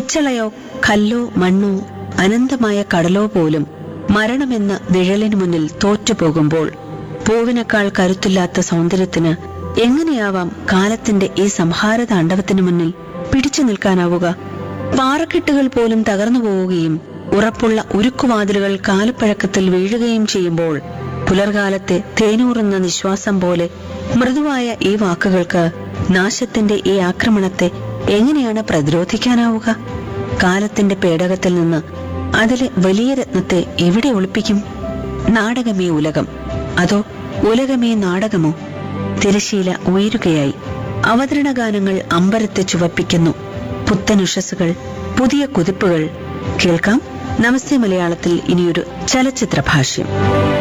പിച്ചളയോ കല്ലോ മണ്ണോ അനന്തമായ കടലോ പോലും മരണമെന്ന നിഴലിന് മുന്നിൽ തോറ്റുപോകുമ്പോൾ പൂവിനേക്കാൾ കരുത്തില്ലാത്ത സൗന്ദര്യത്തിന് എങ്ങനെയാവാം കാലത്തിന്റെ ഈ സംഹാര താണ്ഡവത്തിന് മുന്നിൽ പിടിച്ചു നിൽക്കാനാവുക പാറക്കെട്ടുകൾ പോലും തകർന്നു പോവുകയും ഉറപ്പുള്ള ഉരുക്കുവാതിലുകൾ കാലപ്പഴക്കത്തിൽ വീഴുകയും ചെയ്യുമ്പോൾ പുലർകാലത്തെ തേനൂറുന്ന നിശ്വാസം പോലെ മൃദുവായ ഈ വാക്കുകൾക്ക് നാശത്തിന്റെ ഈ ആക്രമണത്തെ എങ്ങനെയാണ് പ്രതിരോധിക്കാനാവുക കാലത്തിന്റെ പേടകത്തിൽ നിന്ന് അതിലെ വലിയ രത്നത്തെ എവിടെ ഒളിപ്പിക്കും നാടകമേ ഉലകം അതോ ഉലകമേ നാടകമോ തിരശീല ഉയരുകയായി അവതരണ ഗാനങ്ങൾ അമ്പരത്തെ ചുവപ്പിക്കുന്നു പുത്തനുഷസ്സുകൾ പുതിയ കുതിപ്പുകൾ കേൾക്കാം നമസ്തേ മലയാളത്തിൽ ഇനിയൊരു ചലച്ചിത്ര ഭാഷ്യം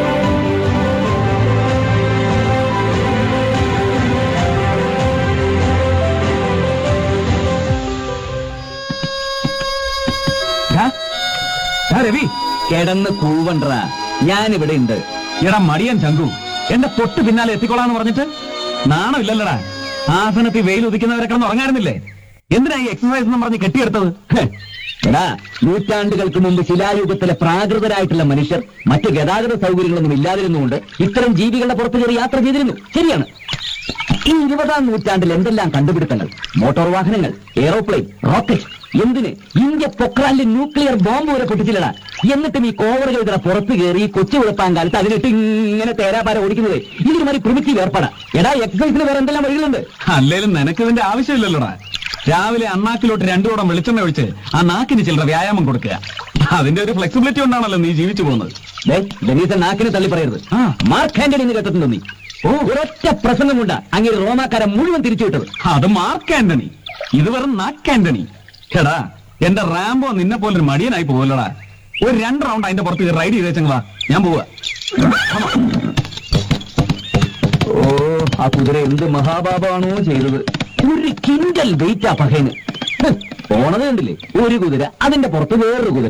ഡാ, ഡാ രവി കിടന്ന് കൂവണ്ട ഞാൻ ഇവിടെ ഉണ്ട് എടാ മടിയൻ ചങ്കു എന്റെ തൊട്ട് പിന്നാലെ എത്തിക്കൊള്ളാന്ന് പറഞ്ഞിട്ട് നാണമില്ലല്ലടാ ആസനത്തിൽ വെയിൽ ഉദിക്കുന്നവരെ കിടന്ന് ഉറങ്ങാറുന്നില്ലേ എന്തിനാ ഈ എക്സസൈസ് എന്ന് പറഞ്ഞ് കെട്ടിയെടുത്തത് ഹെ, എടാ നൂറ്റാണ്ടുകൾക്ക് മുമ്പ് ശിലായുഗത്തിലെ പ്രാകൃതരായിട്ടുള്ള മനുഷ്യർ മറ്റ് ഗതാഗത സൗകര്യങ്ങളൊന്നും ഇല്ലാതിരുന്നുകൊണ്ട് ഇത്തരം ജീവികളുടെ പുറത്തു കയറി യാത്ര ചെയ്തിരുന്നു ശരിയാണ് ഈ ഇരുപതാം നൂറ്റാണ്ടിൽ എന്തെല്ലാം കണ്ടുപിടുത്തങ്ങൾ മോട്ടോർ വാഹനങ്ങൾ എയറോപ്ലെയിൻ റോക്കറ്റ് എന്തിന് ഇന്ത്യ പൊക്രാനിൽ ന്യൂക്ലിയർ ബോംബ് വരെ പൊട്ടിച്ചില്ലടാ എന്നിട്ടും ഈ കോവറുകൾ ഇതിനെ പുറത്തു കയറി കൊച്ചു വെളുപ്പാൻ കാലത്ത് അതിനിട്ട് ഇങ്ങനെ തേരാപാര ഓടിക്കുന്നത് ഇതിന് മാതിരി പ്രിമിറ്റീവ് ഏർപ്പാടാ എടാ എക്സസൈസിന് വേറെ എന്തെല്ലാം വഴികളുണ്ട് അല്ലേലും നിനക്ക് ഇതിന്റെ ആവശ്യമില്ലല്ലോടാ രാവിലെ അണ്ണാക്കിലോട്ട് രണ്ടു കൂടം വെളിച്ചെണ്ണ ഒഴിച്ച് ആ നാക്കിന് ചില്ലറ വ്യായാമം കൊടുക്കുക അതിന്റെ ഒരു ഫ്ലെക്സിബിലിറ്റി കൊണ്ടാണല്ലോ നീ ജീവിച്ചു പോകുന്നത് ദേ, ഡെനീസൻ നാക്കിനെ തള്ളി പറയരുത് ആ. മാർക്ക് ആന്റണി എന്ന് കേട്ടിട്ടുണ്ടോ നീ ഓ ഒരൊറ്റ പ്രസംഗം കൊണ്ടാ അങ്ങനെ റോമാക്കാരെ മുഴുവൻ തിരിച്ചു വിട്ടത് അത് മാർക്ക് ആന്റണി ഇത് വെറും നാക്ക് ആന്റണി എടാ എന്റെ റാംബോ നിന്നെ പോലെ ഒരു മടിയനായി പോവല്ലടാ ഒരു രണ്ട് റൗണ്ട് അതിന്റെ പുറത്ത് റൈഡ് ചെയ്തേച്ചെങ്കിൽ വാ ഞാൻ പോവാ ഓ ആ കുതിര എന്ത് മഹാപാപമാണോ ചെയ്തത് ഒരു കിൻഡൽ വെയിറ്റ് ആ പഹേന് ഹ്, പോണത് കണ്ടില്ലേ ഒരു കുതിര അതിന്റെ പുറത്ത് വേറൊരു കുതിര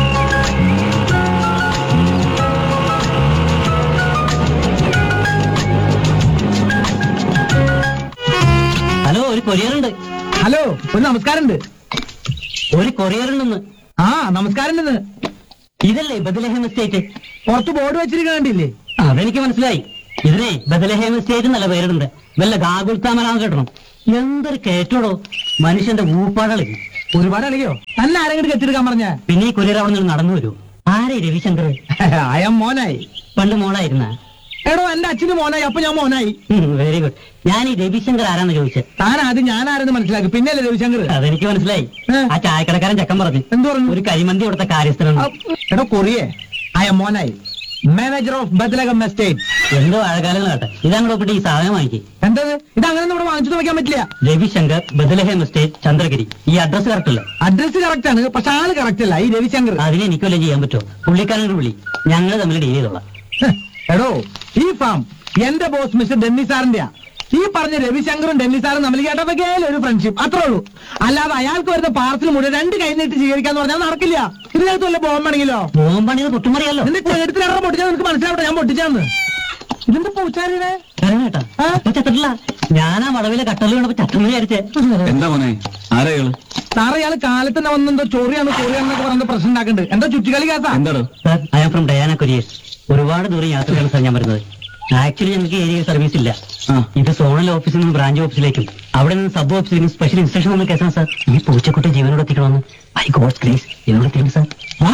ഹലോ ഒരു കൊറിയർ ഉണ്ട് ഹലോ ഒരു നമസ്കാരമുണ്ട് ഒരു കൊറിയർ ഉണ്ടെന്ന് ആ നമസ്കാരമുണ്ടെന്ന് ഇതല്ലേ ബദലഹേം എസ്റ്റേറ്റ് പുറത്ത് ബോർഡ് വെച്ചിരിക്കണ്ടില്ലേ അതെനിക്ക് മനസ്സിലായി ഇതിനെ ബദലഹേം എസ്റ്റേറ്റ് നല്ല പേരുണ്ട് വല്ല ഗാഗുൽത്താമലാന്ന് കേട്ടണം എന്തൊരു കേറ്റോടോ മനുഷ്യന്റെ ഊപ്പാടളി ഒരുപാട് അളിയോ തന്നെ ആരെങ്കിലും കെട്ടിയെടുക്കാൻ പറഞ്ഞ പിന്നെ ഈ കൊറിയർ അവിടെ നിന്ന് നടന്നു വരൂ ആരെ രവിശങ്കർ അയം മോനായി പണ്ട് മോളായിരുന്ന എടോ എന്റെ അച്ഛന് മോനായി അപ്പൊ ഞാൻ മോനായി വെരി ഗുഡ് ഞാൻ ഈ രവിശങ്കർ ആരാന്ന് ചോദിച്ചത് താൻ ആദ്യം ഞാൻ ആരെന്ന് മനസ്സിലാക്കി പിന്നല്ലേ രവിശങ്കർ അതെനിക്ക് മനസ്സിലായി ഏ? ആ ചായക്കടക്കാരൻ ചക്കൻ പറഞ്ഞു എന്ത് പറഞ്ഞു ഒരു കരിമന്തി കൊടുത്ത കാര്യസ്ഥനാണ് എടോ കൊറിയേ I am Monayi manager of Bethlehem estate എന്തോ അഴകാലം കേട്ടെ ഇതാണ് ഒപ്പിട്ട് ഈ സാധനം വാങ്ങിക്കും എന്തത് ഇത് അങ്ങനെ ഇവിടെ വാങ്ങിച്ചു വെക്കാൻ പറ്റില്ല രവിശങ്കർ ബദലഹേം എസ്റ്റേറ്റ് ചന്ദ്രഗിരി ഈ അഡ്രസ് കറക്റ്റ് അല്ല അഡ്രസ് കറക്റ്റ് ആണ് പക്ഷെ ആള് കറക്റ്റ് അല്ല ഈ രവിശങ്കർ അതിന് എനിക്ക് വല്ലതും ചെയ്യാൻ പറ്റുമോ പുള്ളിക്കാരനോട് വിളി ഞങ്ങൾ തമ്മിൽ ഡീൽ ചെയ്തോളാം ഹ്, എടോ ഈ ഫാം എന്റെ ബോസ് മിസ്റ്റർ ഡെന്നി സാറിന്റെയാ ഈ പറഞ്ഞ രവിശങ്കറും ഡെന്നി സാറും തമ്മിൽ കേട്ടതൊക്കെയായാലും ഒരു ഫ്രണ്ട്ഷിപ്പ് അത്രേ ഉള്ളൂ അല്ലാതെ അയാൾക്ക് വരുന്ന പാർസൽ മുഴുവൻ രണ്ട് കൈ നീട്ടി സ്വീകരിക്കാന്ന് പറഞ്ഞാൽ നടക്കില്ല ഇതിനകത്ത് വല്ല ബോംബാണെങ്കിലോ ബോംബണിത് പൊട്ടുമറിയല്ലോ നിന്റെ ചേട്ടത്തിലാണ് പൊട്ടിച്ചാൽ നിനക്ക് മനസ്സിലാവട്ടെ ഞാൻ പൊട്ടിച്ചാന്ന് ഇതിന്റെ പൂച്ചാരിയുടെ കേട്ടാ ആ? അപ്പൊ ചത്തിട്ടില്ല ഞാനാ വളവിലെ കട്ടല് വീണപ്പോ ചത്തെന്ന് വിചാരിച്ചേ എന്താ മോനെ ആരെയാണ് സാറേ ഇയാൾ കാലത്ത് തന്നെ വന്നെന്തോ ചോറിയാണ് ചോറിയാണെന്നൊക്കെ പറഞ്ഞ പ്രശ്നം ഉണ്ടാക്കുന്നുണ്ട് എന്തോ ചുറ്റിക്കളി കേസാ എന്താടോ sir I am from Diana couriers ഒരുപാട് ദൂരം യാത്രയാണ് സാർ ഞാൻ വരുന്നത് ആക്ച്വലി ഞങ്ങൾക്ക് ഏരിയ സർവീസ് ഇല്ല ആ. ഇത് സോണൽ ഓഫീസിൽ നിന്ന് ബ്രാഞ്ച് ഓഫീസിലേക്കും അവിടെ നിന്ന് സബ് ഓഫീസിലേക്കും സ്പെഷ്യൽ ഇൻസ്ട്രക്ഷൻ നമ്മൾ കേസാണ് സാർ ഈ പൂച്ചക്കുട്ടി ജീവനോട് എത്തിക്കണമെന്ന് ഐ ഗോഡ് ഗ്രേസ് എന്നോട് എത്തിക്കണം സാർ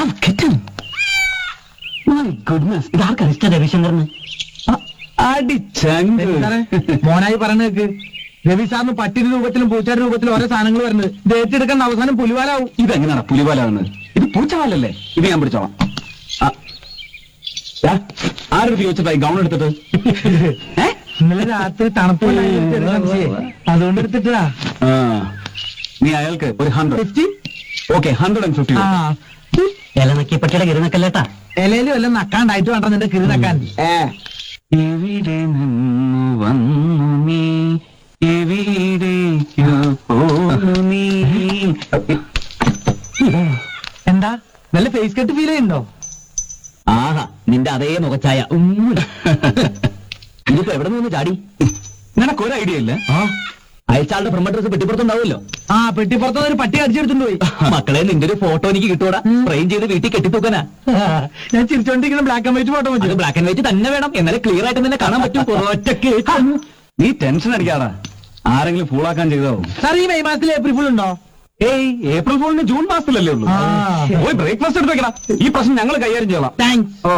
ഗുഡ്നസ് ഇതാർക്കാ മിസ്റ്റർ രവിശങ്കറിന് അടി ചങ്ക് സാറേ, മോനായി പറഞ്ഞു കേക്ക് രവി സാറിന് പട്ടിയുടെ രൂപത്തിലും പൂച്ചയുടെ രൂപത്തിലും ഓരോ സാധനങ്ങൾ വരുന്നത് ഇത് ഏറ്റെടുക്കേണ്ട അവസാനം പുലിവാലാവും ഇതെങ്ങനെയാണ് പുലിപാലാവുന്നത് ഇത് പൂച്ചപാലല്ലേ ഇത് ഞാൻ പിടിച്ചോളാം ആ. ദാ, ആരെടുത്ത് ചോദിച്ചിട്ടായി ഗൗൺ എടുത്തിട്ട് ഏ? ഇന്നലെ രാത്രി തണുപ്പുണ്ടായിട്ട് എടുക്കാൻ ചെയ്യേ. അതുകൊണ്ട് എടുത്തിട്ടാ ആ. നീ അയാൾക്ക് ഒരു hundred fifty okay hundred and fifty ആ ഇല നക്കിയപ്പട്ടിയുടെ കിരുന്നക്കല്ലേട്ടാ ഇലയിലും എല്ലാം നക്കാണ്ടായിട്ട് വേണ്ട നിന്റെ കിരി നക്കാൻ ഏ എവിടെ നിന്നു വന്നു നീ എവിടേക്കു പോന്നു നീ എന്താ നല്ല ഫേസ് കട്ട് ഫീൽ ചെയ്യുന്നുണ്ടോ ആഹാ നിന്റെ അതേ മുഖച്ചായ ഉം. ഇതിപ്പോ എവിടെ നിന്ന് ചാടി നിനക്കൊരു ഐഡിയ ഇല്ല ആ അയച്ചാളുടെ ഫ്രം അഡ്രസ് പെട്ടിപ്പുറത്തുണ്ടാവുമല്ലോ ആ പെട്ടിപ്പുറത്തുനിന്ന് ഒരു പട്ടി അടിച്ചെടുത്തുണ്ട് പോയി മക്കളെ നിന്റെ ഒരു ഫോട്ടോ എനിക്ക് കിട്ടൂടാ ഫ്രെയിം ചെയ്ത് വീട്ടിൽ കെട്ടിത്തൂക്കാനാ ഞാൻ ചിരിച്ചോണ്ടിരിക്കുന്ന ബ്ലാക്ക് ആൻഡ് വൈറ്റ് ഫോട്ടോ അത് വെച്ചു ബ്ലാക്ക് ആൻഡ് വൈറ്റ് തന്നെ വേണം എന്നാലേ ക്ലിയർ ആയിട്ട് നിന്നെ കാണാൻ പറ്റും ഒറ്റക്ക് നീ ടെൻഷൻ അടിക്കാടാ ആരെങ്കിലും ഫൂളാക്കാൻ ചെയ്താവും സാർ ഈ മെയ് മാസത്തിൽ ഏപ്രിൽ ഫുൾ ഉണ്ടോ ഏയ് ഏപ്രിൽ ഫോളിന് ജൂൺ മാസത്തിലല്ലേ ഉള്ളൂ ആ. പോയി ബ്രേക്ക്ഫാസ്റ്റ് എടുത്ത് വെക്കടാ ഈ പ്രശ്നം ഞങ്ങൾ കൈകാര്യം ചെയ്യலாம் താങ്ക്സ് ഓ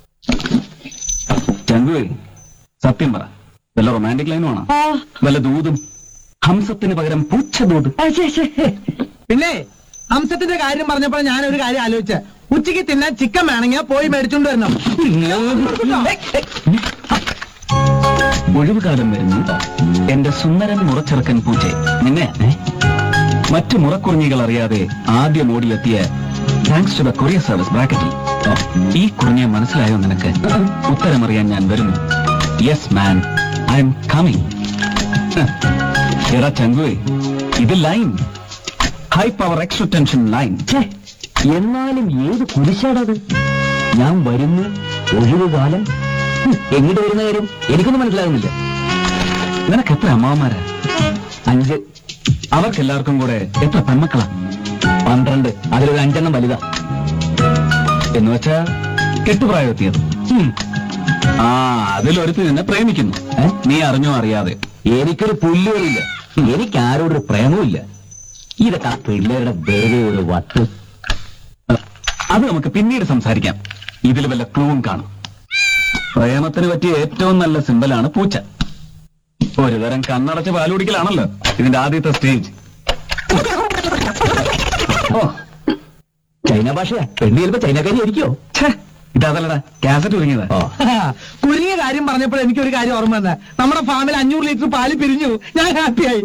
ചങ്കുവേ സത്യം പറ വല്ല റൊമാൻറ്റിക് ലൈനും ആണോ വല്ല ദൂതും ഹംസത്തിന് പകരം പൂച്ചദൂത് പിന്നെ ഹംസത്തിന്റെ കാര്യം പറഞ്ഞപ്പോൾ ഞാൻ ഒരു കാര്യം ആലോചിച്ച ഉച്ചയ്ക്ക് തിന്നാൻ ചിക്കൻ വേണമെങ്കിൽ പോയി മേടിച്ചോണ്ട് വരണം ഒഴിവുകാലം വരുന്നു എന്റെ സുന്ദരൻ മുറച്ചെറുക്കൻ പൂച്ചെ നിന്നെ ഏ? മറ്റു മുറക്കുറിഞ്ഞികൾ അറിയാതെ ആദ്യം ഓടിയെത്തിയ thanks to the courier service ബ്രാക്കറ്റിൽ ഈ കുറിഞ്ഞെ മനസ്സിലായോ നിനക്ക് ഉത്തരമറിയാൻ ഞാൻ വരുന്നു yes man I'm coming എടാ ചങ്കുവേ ഇത് line high power extra tension line എന്നാലും ഏത് കുരിശാടത് ഞാൻ വരുന്നു ഒഴിവുകാലം ഹും, എങ്ങോട്ട് വരുന്ന കാര്യം എനിക്കൊന്നും മനസ്സിലാകുന്നില്ല നിനക്ക് എത്ര അമ്മാവന്മാരാ അഞ്ച് അവർക്കെല്ലാവർക്കും കൂടെ എത്ര പെൺമക്കളാ പന്ത്രണ്ട് അതിലൊരു അഞ്ചെണ്ണം വലുതാ എന്ന് വെച്ചാ കെട്ടുപ്രായം എത്തിയത് ഹും, ആ അതിലൊരുത്തി നിന്നെ പ്രേമിക്കുന്നു ഏ? നീ അറിഞ്ഞോ അറിയാതെ എനിക്കൊരു പുല്ലുകളില്ല എനിക്ക് ആരോടൊരു പ്രേമവുമില്ല ഇതൊക്കെ ആ പിള്ളേരുടെ വെറുതെ ഒരു വട്ട് അത് നമുക്ക് പിന്നീട് സംസാരിക്കാം ഇതിൽ വല്ല ക്ലൂവും കാണും പ്രേമത്തിന് പറ്റിയ ഏറ്റവും നല്ല സിമ്പലാണ് പൂച്ച ഒരു തരം കണ്ണടച്ച് പാല് കുടിക്കലാണല്ലോ ഇതിന്റെ ആദ്യത്തെ സ്റ്റേജ് ഓ ചൈന ഭാഷയാ പെണ്ണ് ചിലപ്പോ ചൈനക്കാരി ആയിരിക്കോ ഛേ, ഇതല്ലടാ കാസറ്റ് ഒരുങ്ങിയതാ ഓ കുരുങ്ങിയ കാര്യം പറഞ്ഞപ്പോൾ എനിക്കൊരു കാര്യം ഓർമ്മ വന്നെ നമ്മുടെ ഫാമിൽ അഞ്ഞൂറ് ലിറ്റർ പാല് പിരിഞ്ഞു ഞാൻ ഹാപ്പിയായി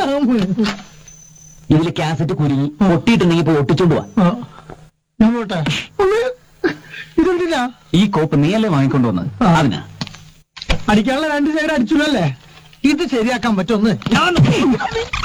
ഇതില് കാസറ്റ് കുരുങ്ങി പൊട്ടിയിട്ടുണ്ടെങ്കിൽ ഇപ്പൊ ഒട്ടിച്ചോണ്ട് പോവാ ആ, ഞാൻ പോട്ടെ ഉമ്മേ, ഇതെന്തിനാ ഈ കോപ്പ് നീയല്ലേ വാങ്ങിക്കൊണ്ടുവന്നത് ആ. അതിനാ അടിക്കാനുള്ള രണ്ട് സൈഡ് അടിച്ചല്ലോ അല്ലേ ഇത് ശരിയാക്കാൻ പറ്റുമെന്ന് ഞാൻ